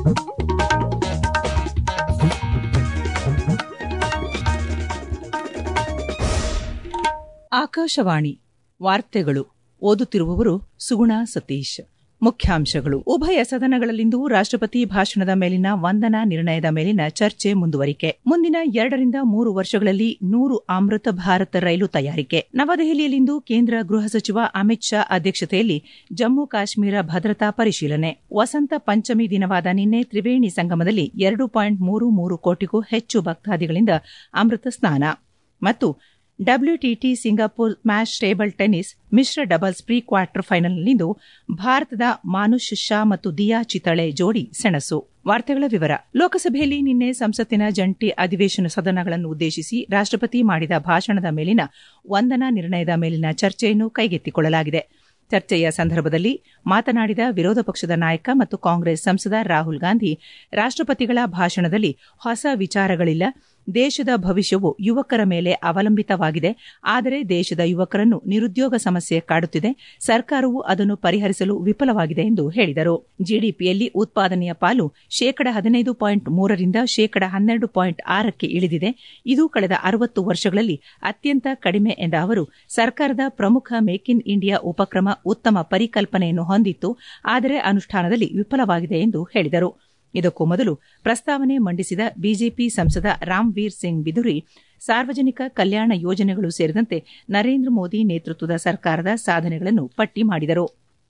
ಆಕಾಶವಾಣಿ ವಾರ್ತೆಗಳು ಓದುತ್ತಿರುವವರು ಸುಗುಣ ಸತೀಶ್ ಮುಖ್ಯಾಂಶಗಳು ಉಭಯ ಸದನಗಳಲ್ಲಿಂದು ರಾಷ್ಟಪತಿ ಭಾಷಣದ ಮೇಲಿನ ವಂದನಾ ನಿರ್ಣಯದ ಮೇಲಿನ ಚರ್ಚೆ ಮುಂದುವರಿಕೆ ಮುಂದಿನ ಎರಡರಿಂದ ಮೂರು ವರ್ಷಗಳಲ್ಲಿ ನೂರು ಅಮೃತ ಭಾರತ್ ರೈಲು ತಯಾರಿಕೆ ನವದೆಹಲಿಯಲ್ಲಿಂದು ಕೇಂದ್ರ ಗೃಹ ಸಚಿವ ಅಮಿತ್ ಶಾ ಅಧ್ಯಕ್ಷತೆಯಲ್ಲಿ ಜಮ್ಮು ಕಾಶ್ಮೀರ ಭದ್ರತಾ ಪರಿಶೀಲನೆ ವಸಂತ ಪಂಚಮಿ ದಿನವಾದ ನಿನ್ನೆ ತ್ರಿವೇಣಿ ಸಂಗಮದಲ್ಲಿ ಎರಡು ಪಾಯಿಂಟ್ ಮೂರು ಮೂರು ಕೋಟಿಗೂ ಹೆಚ್ಚು ಭಕ್ತಾದಿಗಳಿಂದ ಅಮೃತ ಸ್ನಾನ ಮತ್ತು WTT Singapore match table tennis ಮಿಶ್ರ ಡಬಲ್ಸ್ ಪ್ರೀ ಕ್ವಾರ್ಟರ್ ಫೈನಲ್ನಲ್ಲಿಂದು ಭಾರತದ ಮಾನುಷ್ ಶಾ ಮತ್ತು ದಿಯಾ ಚಿತಳೆ ಜೋಡಿ ಸೆಣಸು ವಾರ್ತೆಗಳ ವಿವರ ಲೋಕಸಭೆಯಲ್ಲಿ ನಿನ್ನೆ ಸಂಸತ್ತಿನ ಜಂಟಿ ಅಧಿವೇಶನ ಸದನಗಳನ್ನು ಉದ್ದೇಶಿಸಿ ರಾಷ್ಟಪತಿ ಮಾಡಿದ ಭಾಷಣದ ಮೇಲಿನ ವಂದನಾ ನಿರ್ಣಯದ ಮೇಲಿನ ಚರ್ಚೆಯನ್ನು ಕೈಗೆತ್ತಿಕೊಳ್ಳಲಾಗಿದೆ ಚರ್ಚೆಯ ಸಂದರ್ಭದಲ್ಲಿ ಮಾತನಾಡಿದ ವಿರೋಧ ಪಕ್ಷದ ನಾಯಕ ಮತ್ತು ಕಾಂಗ್ರೆಸ್ ಸಂಸದ ರಾಹುಲ್ ಗಾಂಧಿ ರಾಷ್ಟಪತಿಗಳ ಭಾಷಣದಲ್ಲಿ ಹೊಸ ವಿಚಾರಗಳಿಲ್ಲ ದೇಶದ ಭವಿಷ್ಯವು ಯುವಕರ ಮೇಲೆ ಅವಲಂಬಿತವಾಗಿದೆ ಆದರೆ ದೇಶದ ಯುವಕರನ್ನು ನಿರುದ್ಯೋಗ ಸಮಸ್ಯೆ ಕಾಡುತ್ತಿದೆ ಸರ್ಕಾರವು ಅದನ್ನು ಪರಿಹರಿಸಲು ವಿಫಲವಾಗಿದೆ ಎಂದು ಹೇಳಿದರು ಜಿಡಿಪಿಯಲ್ಲಿ ಉತ್ಪಾದನೆಯ ಪಾಲು ಶೇಕಡ ಹದಿನೈದು ಪಾಯಿಂಟ್ ಮೂರರಿಂದ ಶೇಕಡ ಹನ್ನೆರಡು ಪಾಯಿಂಟ್ ಆರಕ್ಕೆ ಇಳಿದಿದೆ ಇದು ಕಳೆದ ಅರವತ್ತು ವರ್ಷಗಳಲ್ಲಿ ಅತ್ಯಂತ ಕಡಿಮೆ ಎಂದ ಅವರು ಸರ್ಕಾರದ ಪ್ರಮುಖ ಮೇಕ್ ಇನ್ ಇಂಡಿಯಾ ಉಪಕ್ರಮ ಉತ್ತಮ ಪರಿಕಲ್ಪನೆಯನ್ನು ಹೊಂದಿತ್ತು ಆದರೆ ಅನುಷ್ಠಾನದಲ್ಲಿ ವಿಫಲವಾಗಿದೆ ಎಂದು ಹೇಳಿದರು ಇದಕ್ಕೂ ಮೊದಲು ಪ್ರಸ್ತಾವನೆ ಮಂಡಿಸಿದ ಬಿಜೆಪಿ ಸಂಸದ ರಾಮ್ವೀರ್ ಸಿಂಗ್ ಬಿದುರಿ ಸಾರ್ವಜನಿಕ ಕಲ್ಯಾಣ ಯೋಜನೆಗಳು ಸೇರಿದಂತೆ ನರೇಂದ್ರ ಮೋದಿ ನೇತೃತ್ವದ ಸರ್ಕಾರದ ಸಾಧನೆಗಳನ್ನು ಪಟ್ಟಿ ಮಾಡಿದರು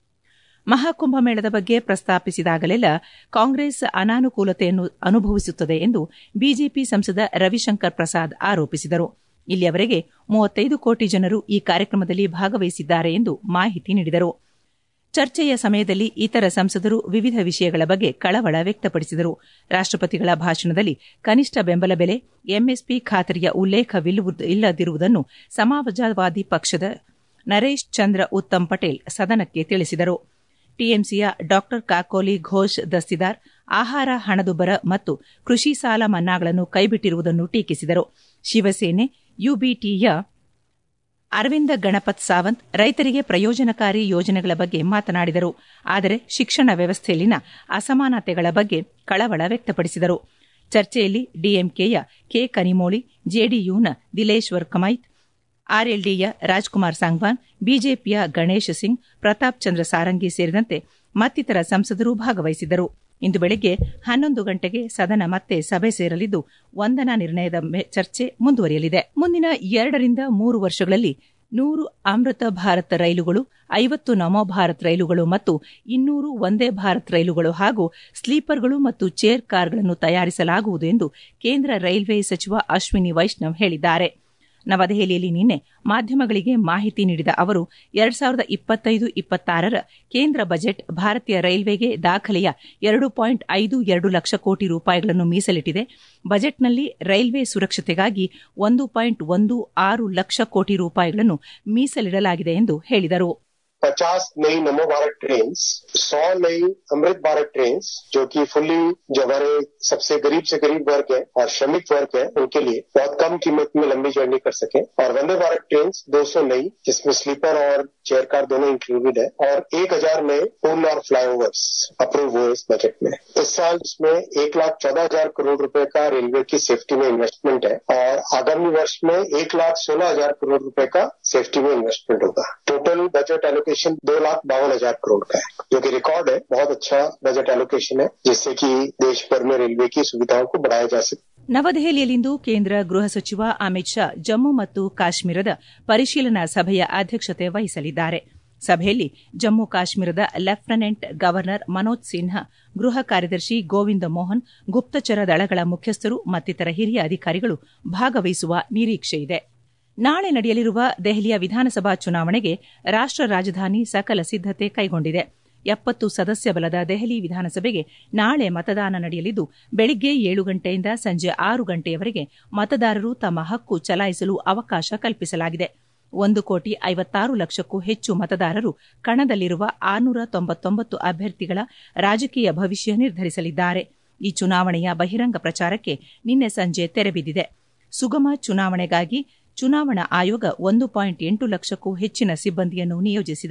ಮಹಾಕುಂಭಮೇಳದ ಬಗ್ಗೆ ಪ್ರಸ್ತಾಪಿಸಿದಾಗಲೆಲ್ಲ ಕಾಂಗ್ರೆಸ್ ಅನಾನುಕೂಲತೆಯನ್ನು ಅನುಭವಿಸುತ್ತದೆ ಎಂದು ಬಿಜೆಪಿ ಸಂಸದ ರವಿಶಂಕರ್ ಪ್ರಸಾದ್ ಆರೋಪಿಸಿದರು ಇಲ್ಲಿಯವರೆಗೆ ಮೂವತ್ತೈದು ಕೋಟಿ ಜನರು ಈ ಕಾರ್ಯಕ್ರಮದಲ್ಲಿ ಭಾಗವಹಿಸಿದ್ದಾರೆ ಎಂದು ಮಾಹಿತಿ ನೀಡಿದರು ಚರ್ಚೆಯ ಸಮಯದಲ್ಲಿ ಇತರ ಸಂಸದರು ವಿವಿಧ ವಿಷಯಗಳ ಬಗ್ಗೆ ಕಳವಳ ವ್ಯಕ್ತಪಡಿಸಿದರು ರಾಷ್ಟಪತಿಗಳ ಭಾಷಣದಲ್ಲಿ ಕನಿಷ್ಠ ಬೆಂಬಲ ಬೆಲೆ ಎಂಎಸ್ಪಿ ಖಾತರಿಯ ಉಲ್ಲೇಖವಿಲ್ಲದಿರುವುದನ್ನು ಸಮಾಜವಾದಿ ಪಕ್ಷದ ನರೇಶ್ ಚಂದ್ರ ಉತ್ತಮ್ ಪಟೇಲ್ ಸದನಕ್ಕೆ ತಿಳಿಸಿದರು ಟಿಎಂಸಿಯ ಡಾ ಕಾಕೋಲಿ ಘೋಷ್ ದಸ್ತಿದಾರ್ ಆಹಾರ ಹಣದುಬ್ಬರ ಮತ್ತು ಕೃಷಿ ಸಾಲ ಮನ್ನಾಗಳನ್ನು ಕೈಬಿಟ್ಟಿರುವುದನ್ನು ಟೀಕಿಸಿದರು ಶಿವಸೇನೆ ಯುಬಿಟಿಯ ಅರವಿಂದ ಗಣಪತ್ ಸಾವಂತ್ ರೈತರಿಗೆ ಪ್ರಯೋಜನಕಾರಿ ಯೋಜನೆಗಳ ಬಗ್ಗೆ ಮಾತನಾಡಿದರು ಆದರೆ ಶಿಕ್ಷಣ ವ್ಯವಸ್ಥೆಯಲ್ಲಿನ ಅಸಮಾನತೆಗಳ ಬಗ್ಗೆ ಕಳವಳ ವ್ಯಕ್ತಪಡಿಸಿದರು ಚರ್ಚೆಯಲ್ಲಿ ಡಿಎಂಕೆಯ ಕೆ ಕನಿಮೋಳಿ ಜೆಡಿಯುನ ದಿಲೇಶ್ವರ್ ಕಮೈತ್ ಆರ್ಎಲ್ಡಿಯ ರಾಜ್ಕುಮಾರ್ ಸಾಂಗ್ವಾನ್ ಬಿಜೆಪಿಯ ಗಣೇಶ್ ಸಿಂಗ್ ಪ್ರತಾಪ್ ಚಂದ್ರ ಸಾರಂಗಿ ಸೇರಿದಂತೆ ಮತ್ತಿತರ ಸಂಸದರು ಭಾಗವಹಿಸಿದ್ದರು ಇಂದು ಬೆಳಗ್ಗೆ ಹನ್ನೊಂದು ಗಂಟೆಗೆ ಸದನ ಮತ್ತೆ ಸಭೆ ಸೇರಲಿದ್ದು ವಂದನಾ ನಿರ್ಣಯದ ಚರ್ಚೆ ಮುಂದುವರಿಯಲಿದೆ ಮುಂದಿನ ಎರಡರಿಂದ ಮೂರು ವರ್ಷಗಳಲ್ಲಿ ನೂರು ಅಮೃತ ಭಾರತ್ ರೈಲುಗಳು ಐವತ್ತು ನಮೋ ಭಾರತ್ ರೈಲುಗಳು ಮತ್ತು ಇನ್ನೂರು ವಂದೇ ಭಾರತ್ ರೈಲುಗಳು ಹಾಗೂ ಸ್ಲೀಪರ್ಗಳು ಮತ್ತು ಚೇರ್ ಕಾರ್ಗಳನ್ನು ತಯಾರಿಸಲಾಗುವುದು ಎಂದು ಕೇಂದ್ರ ರೈಲ್ವೆ ಸಚಿವ ಅಶ್ವಿನಿ ವೈಷ್ಣವ್ ಹೇಳಿದ್ದಾರೆ ನವದೆಹಲಿಯಲ್ಲಿ ನಿನ್ನೆ ಮಾಧ್ಯಮಗಳಿಗೆ ಮಾಹಿತಿ ನೀಡಿದ ಅವರು ಎರಡ್ ಸಾವಿರದ ಇಪ್ಪತ್ತೈದು ಇಪ್ಪತ್ತಾರರ ಕೇಂದ್ರ ಬಜೆಟ್ ಭಾರತೀಯ ರೈಲ್ವೆಗೆ ದಾಖಲೆಯ ಎರಡು ಪಾಯಿಂಟ್ ಐದು ಎರಡು ಲಕ್ಷ ಕೋಟಿ ರೂಪಾಯಿಗಳನ್ನು ಮೀಸಲಿಟ್ಟಿದೆ ಬಜೆಟ್ನಲ್ಲಿ ರೈಲ್ವೆ ಸುರಕ್ಷತೆಗಾಗಿ ಒಂದು ಪಾಯಿಂಟ್ ಒಂದು ಆರು ಲಕ್ಷ ಕೋಟಿ ರೂಪಾಯಿಗಳನ್ನು ಮೀಸಲಿಡಲಾಗಿದೆ ಎಂದು ಹೇಳಿದರು पचास नई नमो भारत ट्रेन सौ नई अमृत भारत ट्रेन जो कि फुल्ली जो हमारे सबसे गरीब से गरीब वर्ग है और श्रमिक वर्ग है उनके लिए बहुत कम कीमत में लंबी जर्नी कर सके और वंदे भारत ट्रेन 200 नई जिसमें स्लीपर और चेयर कार दोनों इंक्लूडेड है और एक हजार नए पुल और फ्लाईओवर्स अप्रूव हुए इस बजट में इस साल इसमें एक लाख चौदह हजार करोड़ रुपए का रेलवे की सेफ्टी में इन्वेस्टमेंट है और आगामी वर्ष में एक लाख सोलह हजार करोड़ रुपए का सेफ्टी में इन्वेस्टमेंट होगा टोटल बजट एलोकेशन दो लाख बावन हजार करोड़ का है जो कि रिकॉर्ड है बहुत अच्छा बजट एलोकेशन है जिससे कि देश भर में रेलवे की सुविधाओं को बढ़ाया जा सके ನವದೆಹಲಿಯಲ್ಲಿಂದು ಕೇಂದ್ರ ಗೃಹ ಸಚಿವ ಅಮಿತ್ ಶಾ ಜಮ್ಮು ಮತ್ತು ಕಾಶ್ಮೀರದ ಪರಿಶೀಲನಾ ಸಭೆಯ ಅಧ್ಯಕ್ಷತೆ ವಹಿಸಲಿದ್ದಾರೆ ಸಭೆಯಲ್ಲಿ ಜಮ್ಮು ಕಾಶ್ಮೀರದ ಲೆಫ್ಟಿನೆಂಟ್ ಗವರ್ನರ್ ಮನೋಜ್ ಸಿನ್ಹಾ ಗೃಹ ಕಾರ್ಯದರ್ಶಿ ಗೋವಿಂದ ಮೋಹನ್ ಗುಪ್ತಚರ ದಳಗಳ ಮುಖ್ಯಸ್ಥರು ಮತ್ತಿತರ ಹಿರಿಯ ಅಧಿಕಾರಿಗಳು ಭಾಗವಹಿಸುವ ನಿರೀಕ್ಷೆಯಿದೆ ನಾಳೆ ನಡೆಯಲಿರುವ ದೆಹಲಿಯ ವಿಧಾನಸಭಾ ಚುನಾವಣೆಗೆ ರಾಷ್ಟ ರಾಜಧಾನಿ ಸಕಲ ಸಿದ್ದತೆ ಕೈಗೊಂಡಿದೆ ಎಪ್ಪತ್ತು ಸದಸ್ಯ ಬಲದ ದೆಹಲಿ ವಿಧಾನಸಭೆಗೆ ನಾಳೆ ಮತದಾನ ನಡೆಯಲಿದ್ದು ಬೆಳಿಗ್ಗೆ ಏಳು ಗಂಟೆಯಿಂದ ಸಂಜೆ ಆರು ಗಂಟೆಯವರೆಗೆ ಮತದಾರರು ತಮ್ಮ ಹಕ್ಕು ಚಲಾಯಿಸಲು ಅವಕಾಶ ಕಲ್ಪಿಸಲಾಗಿದೆ ಒಂದು ಕೋಟಿ ಐವತ್ತಾರು ಲಕ್ಷಕ್ಕೂ ಹೆಚ್ಚು ಮತದಾರರು ಕಣದಲ್ಲಿರುವ ಆರುನೂರ ತೊಂಬತ್ತೊಂಬತ್ತು ಅಭ್ಯರ್ಥಿಗಳ ರಾಜಕೀಯ ಭವಿಷ್ಯ ನಿರ್ಧರಿಸಲಿದ್ದಾರೆ ಈ ಚುನಾವಣೆಯ ಬಹಿರಂಗ ಪ್ರಚಾರಕ್ಕೆ ನಿನ್ನೆ ಸಂಜೆ ತೆರೆಬಿದ್ದಿದೆ ಸುಗಮ ಚುನಾವಣೆಗಾಗಿ ಚುನಾವಣಾ ಆಯೋಗ ಒಂದು ಪಾಯಿಂಟ್ ಎಂಟು ಲಕ್ಷಕ್ಕೂ ಹೆಚ್ಚಿನ ಸಿಬ್ಬಂದಿಯನ್ನು ನಿಯೋಜಿಸಿದೆ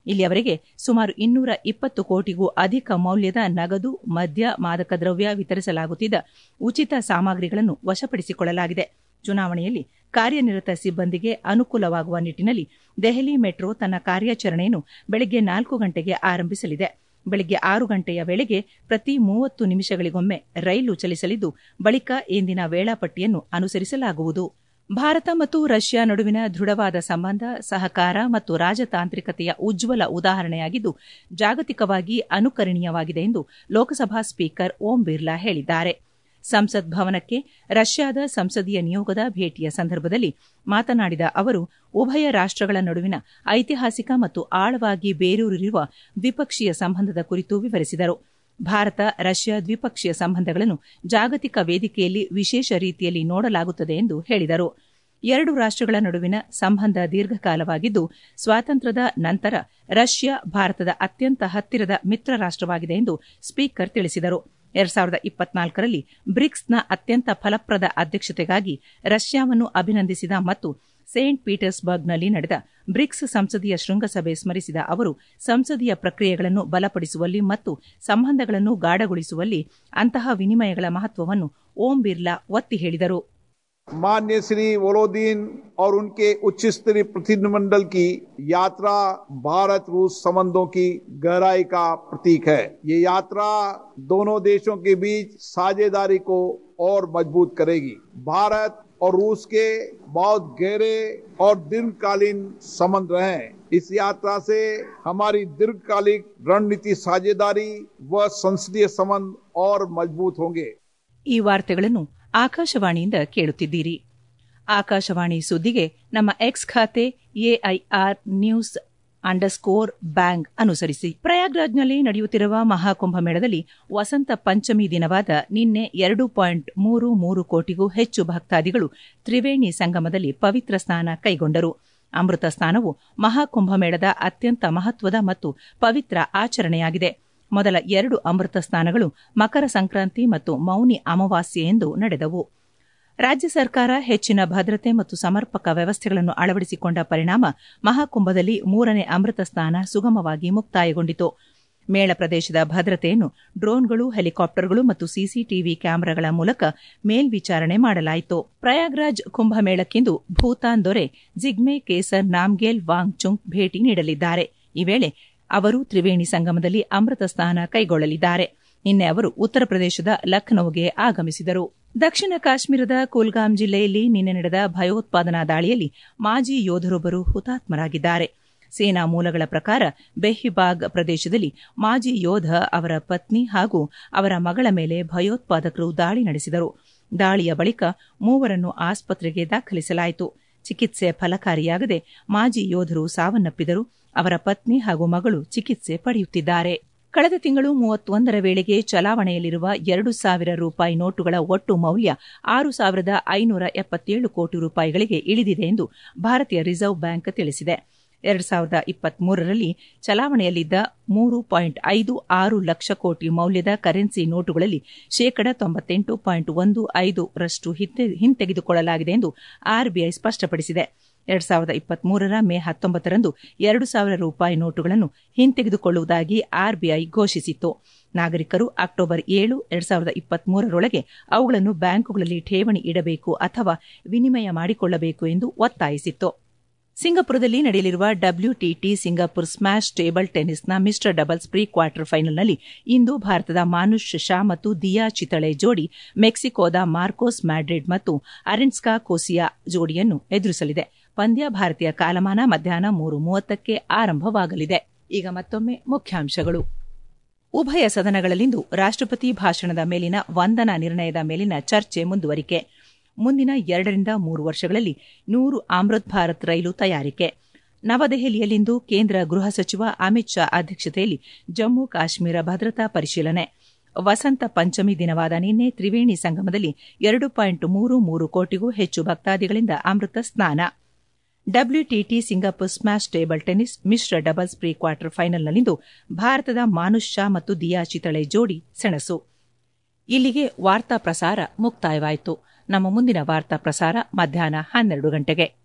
ಇಲ್ಲಿಯವರೆಗೆ ಸುಮಾರು ಇನ್ನೂರ ಇಪ್ಪತ್ತು ಕೋಟಿಗೂ ಅಧಿಕ ಮೌಲ್ಯದ ನಗದು ಮದ್ಯ ಮಾದಕ ದ್ರವ್ಯ ವಿತರಿಸಲಾಗುತ್ತಿದ್ದ ಉಚಿತ ಸಾಮಗ್ರಿಗಳನ್ನು ವಶಪಡಿಸಿಕೊಳ್ಳಲಾಗಿದೆ ಚುನಾವಣೆಯಲ್ಲಿ ಕಾರ್ಯನಿರತ ಸಿಬ್ಬಂದಿಗೆ ಅನುಕೂಲವಾಗುವ ನಿಟ್ಟಿನಲ್ಲಿ ದೆಹಲಿ ಮೆಟ್ರೋ ತನ್ನ ಕಾರ್ಯಾಚರಣೆಯನ್ನು ಬೆಳಗ್ಗೆ ನಾಲ್ಕು ಗಂಟೆಗೆ ಆರಂಭಿಸಲಿದೆ ಬೆಳಗ್ಗೆ ಆರು ಗಂಟೆಯ ವೇಳೆಗೆ ಪ್ರತಿ ಮೂವತ್ತು ನಿಮಿಷಗಳಿಗೊಮ್ಮೆ ರೈಲು ಚಲಿಸಲಿದ್ದು ಬಳಿಕ ಇಂದಿನ ವೇಳಾಪಟ್ಟಿಯನ್ನು ಅನುಸರಿಸಲಾಗುವುದು ಭಾರತ ಮತ್ತು ರಷ್ಯಾ ನಡುವಿನ ದೃಢವಾದ ಸಂಬಂಧ ಸಹಕಾರ ಮತ್ತು ರಾಜತಾಂತ್ರಿಕತೆಯ ಉಜ್ವಲ ಉದಾಹರಣೆಯಾಗಿದ್ದು ಜಾಗತಿಕವಾಗಿ ಅನುಕರಣೀಯವಾಗಿದೆ ಎಂದು ಲೋಕಸಭಾ ಸ್ಪೀಕರ್ ಓಂ ಬಿರ್ಲಾ ಹೇಳಿದ್ದಾರೆ ಸಂಸತ್ ಭವನಕ್ಕೆ ರಷ್ಯಾದ ಸಂಸದೀಯ ನಿಯೋಗದ ಭೇಟಿಯ ಸಂದರ್ಭದಲ್ಲಿ ಮಾತನಾಡಿದ ಅವರು ಉಭಯ ರಾಷ್ಟಗಳ ನಡುವಿನ ಐತಿಹಾಸಿಕ ಮತ್ತು ಆಳವಾಗಿ ಬೇರೂರಿರುವ ದ್ವಿಪಕ್ಷೀಯ ಸಂಬಂಧದ ಕುರಿತು ವಿವರಿಸಿದರು ಭಾರತ ರಷ್ಯಾ ದ್ವಿಪಕ್ಷೀಯ ಸಂಬಂಧಗಳನ್ನು ಜಾಗತಿಕ ವೇದಿಕೆಯಲ್ಲಿ ವಿಶೇಷ ರೀತಿಯಲ್ಲಿ ನೋಡಲಾಗುತ್ತದೆ ಎಂದು ಹೇಳಿದರು ಎರಡು ರಾಷ್ಟಗಳ ನಡುವಿನ ಸಂಬಂಧ ದೀರ್ಘಕಾಲವಾಗಿದ್ದು ಸ್ವಾತಂತ್ರ್ಯದ ನಂತರ ರಷ್ಯಾ ಭಾರತದ ಅತ್ಯಂತ ಹತ್ತಿರದ ಮಿತ್ರ ರಾಷ್ಟವಾಗಿದೆ ಎಂದು ಸ್ಪೀಕರ್ ತಿಳಿಸಿದರು ಎರಡ್ ಸಾವಿರದ ಇಪ್ಪತ್ನಾಲ್ಕರಲ್ಲಿ ಬ್ರಿಕ್ಸ್ನ ಅತ್ಯಂತ ಫಲಪ್ರದ ಅಧ್ಯಕ್ಷತೆಗಾಗಿ ರಷ್ಯಾವನ್ನು ಅಭಿನಂದಿಸಿದ ಮತ್ತು ಸೇಂಟ್ ಪೀಟರ್ಸ್ಬರ್ಗ್ನಲ್ಲಿ ನಡೆದ ಬ್ರಿಕ್ಸ್ ಸಂಸದೀಯ ಶೃಂಗಸಭೆ ಸ್ಮರಿಸಿದ ಅವರು ಸಂಸದೀಯ ಪ್ರಕ್ರಿಯೆಗಳನ್ನು ಬಲಪಡಿಸುವಲ್ಲಿ ಮತ್ತು ಸಂಬಂಧಗಳನ್ನು ಗಾಢಗೊಳಿಸುವಲ್ಲಿ ಅಂತಹ ವಿನಿಮಯಗಳ ಮಹತ್ವವನ್ನು ಓಂ ಬಿರ್ಲಾ ಒತ್ತಿ ಹೇಳಿದರು मान्य श्री वोलोदीन और उनके उच्च स्तरीय प्रतिनिधिमंडल की यात्रा भारत रूस संबंधों की गहराई का प्रतीक है ये यात्रा दोनों देशों के बीच साझेदारी को और मजबूत करेगी भारत और रूस के बहुत गहरे और दीर्घकालीन संबंध रहे हैं इस यात्रा से हमारी दीर्घकालिक रणनीति साझेदारी व संसदीय संबंध और मजबूत होंगे ಈ ವಾರ್ತೆಗಳನ್ನು ಆಕಾಶವಾಣಿಯಿಂದ ಕೇಳುತ್ತಿದ್ದೀರಿ ಆಕಾಶವಾಣಿ ಸುದ್ದಿಗೆ ನಮ್ಮ ಎಕ್ಸ್ ಖಾತೆ ಎಐಆರ್ ನ್ಯೂಸ್ ಅಂಡರ್ಸ್ಕೋರ್ ಬ್ಯಾಂಗ್ ಅನುಸರಿಸಿ ಪ್ರಯಾಗ್ರಾಜ್ನಲ್ಲಿ ನಡೆಯುತ್ತಿರುವ ಮಹಾಕುಂಭಮೇಳದಲ್ಲಿ ವಸಂತ ಪಂಚಮಿ ದಿನವಾದ ನಿನ್ನೆ ಎರಡು ಪಾಯಿಂಟ್ ಮೂರು ಮೂರು ಕೋಟಿಗೂ ಹೆಚ್ಚು ಭಕ್ತಾದಿಗಳು ತ್ರಿವೇಣಿ ಸಂಗಮದಲ್ಲಿ ಪವಿತ್ರ ಸ್ನಾನ ಕೈಗೊಂಡರು ಅಮೃತ ಸ್ನಾನವು ಮಹಾಕುಂಭಮೇಳದ ಅತ್ಯಂತ ಮಹತ್ವದ ಮತ್ತು ಪವಿತ್ರ ಆಚರಣೆಯಾಗಿದೆ ಮೊದಲ ಎರಡು ಅಮೃತ ಸ್ನಾನಗಳು ಮಕರ ಸಂಕ್ರಾಂತಿ ಮತ್ತು ಮೌನಿ ಅಮಾವಾಸ್ಯೆಯೆಂದು ನಡೆದವು ರಾಜ್ಯ ಸರ್ಕಾರ ಹೆಚ್ಚಿನ ಭದ್ರತೆ ಮತ್ತು ಸಮರ್ಪಕ ವ್ಯವಸ್ಥೆಗಳನ್ನು ಅಳವಡಿಸಿಕೊಂಡ ಪರಿಣಾಮ ಮಹಾಕುಂಭದಲ್ಲಿ ಮೂರನೇ ಅಮೃತ ಸ್ನಾನ ಸುಗಮವಾಗಿ ಮುಕ್ತಾಯಗೊಂಡಿತು ಮೇಳ ಪ್ರದೇಶದ ಭದ್ರತೆಯನ್ನು ಡ್ರೋನ್ಗಳು ಹೆಲಿಕಾಪ್ಟರ್ಗಳು ಮತ್ತು ಸಿಸಿಟಿವಿ ಕ್ಯಾಮೆರಾಗಳ ಮೂಲಕ ಮೇಲ್ವಿಚಾರಣೆ ಮಾಡಲಾಯಿತು ಪ್ರಯಾಗ್ರಾಜ್ ಕುಂಭಮೇಳಕ್ಕಿಂದು ಭೂತಾನ್ ದೊರೆ ಜಿಗ್ಮೆ ಕೇಸರ್ ನಾಮ್ಗೇಲ್ ವಾಂಗ್ಚುಂಗ್ ಭೇಟಿ ನೀಡಲಿದ್ದಾರೆ ಈ ವೇಳೆ ಅವರು ತ್ರಿವೇಣಿ ಸಂಗಮದಲ್ಲಿ ಅಮೃತ ಸ್ನಾನ ಕೈಗೊಳ್ಳಲಿದ್ದಾರೆ ನಿನ್ನೆ ಅವರು ಉತ್ತರ ಪ್ರದೇಶದ ಲಖನೌಗೆ ಆಗಮಿಸಿದರು ದಕ್ಷಿಣ ಕಾಶ್ಮೀರದ ಕುಲ್ಗಾಮ್ ಜಿಲ್ಲೆಯಲ್ಲಿ ನಿನ್ನೆ ನಡೆದ ಭಯೋತ್ಪಾದನಾ ದಾಳಿಯಲ್ಲಿ ಮಾಜಿ ಯೋಧರೊಬ್ಬರು ಹುತಾತ್ಮರಾಗಿದ್ದಾರೆ ಸೇನಾ ಮೂಲಗಳ ಪ್ರಕಾರ ಬೆಹಿಬಾಗ್ ಪ್ರದೇಶದಲ್ಲಿ ಮಾಜಿ ಯೋಧ ಅವರ ಪತ್ನಿ ಹಾಗೂ ಅವರ ಮಗಳ ಮೇಲೆ ಭಯೋತ್ಪಾದಕರು ದಾಳಿ ನಡೆಸಿದರು ದಾಳಿಯ ಬಳಿಕ ಮೂವರನ್ನು ಆಸ್ಪತ್ರೆಗೆ ದಾಖಲಿಸಲಾಯಿತು ಚಿಕಿತ್ಸೆ ಫಲಕಾರಿಯಾಗದೆ ಮಾಜಿ ಯೋಧರು ಸಾವನ್ನಪ್ಪಿದರು ಅವರ ಪತ್ನಿ ಹಾಗೂ ಮಗಳು ಚಿಕಿತ್ಸೆ ಪಡೆಯುತ್ತಿದ್ದಾರೆ ಕಳೆದ ತಿಂಗಳು ಮೂವತ್ತೊಂದರ ವೇಳೆಗೆ ಚಲಾವಣೆಯಲ್ಲಿರುವ ಎರಡು ಸಾವಿರ ರೂಪಾಯಿ ನೋಟುಗಳ ಒಟ್ಟು ಮೌಲ್ಯ ಆರು ಸಾವಿರದ ಐನೂರ ಎಪ್ಪತ್ತೇಳು ಕೋಟಿ ರೂಪಾಯಿಗಳಿಗೆ ಇಳಿದಿದೆ ಎಂದು ಭಾರತೀಯ ರಿಸರ್ವ್ ಬ್ಯಾಂಕ್ ತಿಳಿಸಿದೆ ಎರಡು ಸಾವಿರದ ಇಪ್ಪತ್ಮೂರರಲ್ಲಿ ಚಲಾವಣೆಯಲ್ಲಿದ್ದ ಮೂರು ಪಾಯಿಂಟ್ ಐದು ಆರು ಲಕ್ಷ ಕೋಟಿ ಮೌಲ್ಯದ ಕರೆನ್ಸಿ ನೋಟುಗಳಲ್ಲಿ ಶೇಕಡ ತೊಂಬತ್ತೆಂಟು ಪಾಯಿಂಟ್ ಒಂದು ಐದು ರಷ್ಟು ಹಿಂತೆಗೆದುಕೊಳ್ಳಲಾಗಿದೆ ಎಂದು ಆರ್ಬಿಐ ಸ್ಪಷ್ಟಪಡಿಸಿದೆ ಎರಡ್ ಸಾವಿರದ ಇಪ್ಪತ್ಮೂರರ ಮೇ ಹತ್ತೊಂಬತ್ತರಂದು ಎರಡು ಸಾವಿರ ರೂಪಾಯಿ ನೋಟುಗಳನ್ನು ಹಿಂತೆಗೆದುಕೊಳ್ಳುವುದಾಗಿ ಆರ್ಬಿಐ ಘೋಷಿಸಿತ್ತು ನಾಗರಿಕರು ಅಕ್ಟೋಬರ್ ಏಳು ಎರಡ್ ಸಾವಿರದ ಇಪ್ಪತ್ಮೂರರೊಳಗೆ ಅವುಗಳನ್ನು ಬ್ಯಾಂಕುಗಳಲ್ಲಿ ಠೇವಣಿ ಇಡಬೇಕು ಅಥವಾ ವಿನಿಮಯ ಮಾಡಿಕೊಳ್ಳಬೇಕು ಎಂದು ಒತ್ತಾಯಿಸಿತ್ತು ಸಿಂಗಪುರದಲ್ಲಿ ನಡೆಯಲಿರುವ ಡಬ್ಲ್ಯೂಟಿಟಿ ಸಿಂಗಾಪುರ್ ಸ್ಮ್ಯಾಶ್ ಟೇಬಲ್ ಟೆನಿಸ್ನ ಮಿಸ್ಟರ್ ಡಬಲ್ಸ್ ಪ್ರೀ ಕ್ವಾರ್ಟರ್ ಫೈನಲ್ನಲ್ಲಿ ಇಂದು ಭಾರತದ ಮಾನುಷ್ ಶಾ ಮತ್ತು ದಿಯಾ ಚಿತಳೆ ಜೋಡಿ ಮೆಕ್ಸಿಕೋದ ಮಾರ್ಕೋಸ್ ಮ್ಯಾಡ್ರಿಡ್ ಮತ್ತು ಅರೆನ್ಸ್ಕಾ ಕೋಸಿಯಾ ಜೋಡಿಯನ್ನು ಎದುರಿಸಲಿದೆ ಪಂದ್ಯ ಭಾರತೀಯ ಕಾಲಮಾನ ಮಧ್ಯಾಹ್ನ ಮೂರು ಮೂವತ್ತಕ್ಕೆ ಆರಂಭವಾಗಲಿದೆ ಈಗ ಮತ್ತೊಮ್ಮೆ ಮುಖ್ಯಾಂಶಗಳು ಉಭಯ ಸದನಗಳಲ್ಲಿಂದು ರಾಷ್ಟಪತಿ ಭಾಷಣದ ಮೇಲಿನ ವಂದನಾ ನಿರ್ಣಯದ ಮೇಲಿನ ಚರ್ಚೆ ಮುಂದುವರಿಕೆ ಮುಂದಿನ ಎರಡರಿಂದ ಮೂರು ವರ್ಷಗಳಲ್ಲಿ ನೂರು ಅಮೃತ್ ಭಾರತ್ ರೈಲು ತಯಾರಿಕೆ ನವದೆಹಲಿಯಲ್ಲಿಂದು ಕೇಂದ್ರ ಗೃಹ ಸಚಿವ ಅಮಿತ್ ಶಾ ಅಧ್ಯಕ್ಷತೆಯಲ್ಲಿ ಜಮ್ಮು ಕಾಶ್ಮೀರ ಭದ್ರತಾ ಪರಿಶೀಲನೆ ವಸಂತ ಪಂಚಮಿ ದಿನವಾದ ನಿನ್ನೆ ತ್ರಿವೇಣಿ ಸಂಗಮದಲ್ಲಿ ಎರಡು ಪಾಯಿಂಟ್ ಮೂರು ಮೂರು ಕೋಟಿಗೂ ಹೆಚ್ಚು ಭಕ್ತಾದಿಗಳಿಂದ ಅಮೃತ ಸ್ನಾನ WTT Singapore smash table tennis ಮಿಶ್ರ ಡಬಲ್ಸ್ ಪ್ರೀ ಕ್ವಾರ್ಟರ್ ಫೈನಲ್ನಲ್ಲಿಂದು ಭಾರತದ ಮಾನುಷ್ ಶಾ ಮತ್ತು ದಿಯಾ ಚಿತಳೆ ಜೋಡಿ ಸೆಣಸು ಇಲ್ಲಿಗೆ ವಾರ್ತಾ ಪ್ರಸಾರ ಮುಕ್ತಾಯವಾಯಿತು ನಮ್ಮ ಮುಂದಿನ ವಾರ್ತಾ ಪ್ರಸಾರ ಮಧ್ಯಾಹ್ನ ಹನ್ನೆರಡು ಗಂಟೆಗೆ